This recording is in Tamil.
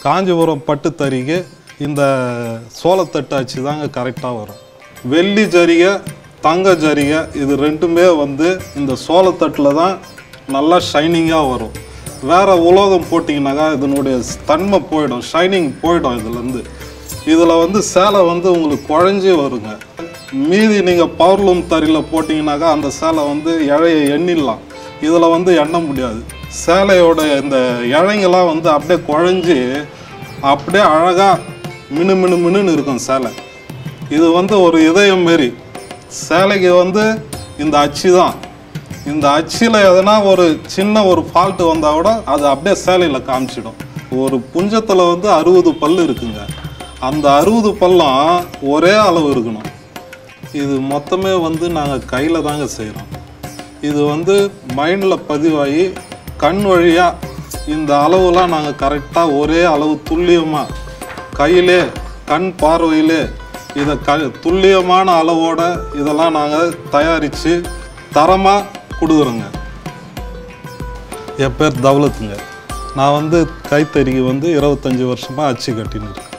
காஞ்சிபுரம் பட்டு தறிக்கு இந்த சோளத்தட்டு அச்சு தாங்க கரெக்டாக வரும் வெள்ளி ஜரிகை தங்க ஜரிகை இது ரெண்டுமே வந்து இந்த சோளத்தட்டில் தான் நல்லா ஷைனிங்காக வரும் வேற உலோகம் போட்டிங்கனாக்கா இதனுடைய தன்மை போயிடும் ஷைனிங் போயிடும் இதுலேருந்து இதில் வந்து சேலை வந்து உங்களுக்கு குழஞ்சி வருங்க மீதி நீங்கள் பவர்லூம் தறியில் போட்டிங்கனாக்கா அந்த சேலை வந்து இழைய எண்ணிடலாம் இதில் வந்து எண்ண முடியாது சேலையோட இந்த இழைங்கெல்லாம் வந்து அப்படியே குழஞ்சி அப்படியே அழகாக மினு மினு மினுன்னு இருக்கும் சேலை இது வந்து ஒரு இதயம் மாரி சேலைக்கு வந்து இந்த அச்சு தான் இந்த அச்சில் எதனா ஒரு சின்ன ஒரு ஃபால்ட்டு வந்தால் கூட அது அப்படியே சேலையில் காமிச்சிடும் ஒரு புஞ்சத்தில் வந்து அறுபது பல் இருக்குங்க அந்த அறுபது பல்லம் ஒரே அளவு இருக்கணும் இது மொத்தமே வந்து நாங்கள் கையில் தாங்க செய்கிறோம் இது வந்து மைண்டில் பதிவாகி கண் வழியாக இந்த அளவுலாம் நாங்கள் கரெக்டாக ஒரே அளவு துல்லியமாக கையிலே கண் பார்வையிலே இதை க துல்லியமான அளவோட இதெல்லாம் நாங்கள் தயாரித்து தரமாக கொடுக்குறோங்க என் பேர் தௌலத்துங்க நான் வந்து கைத்தறிக்கு வந்து இருபத்தஞ்சி வருஷமாக அச்சு கட்டின்னு இருக்கேன்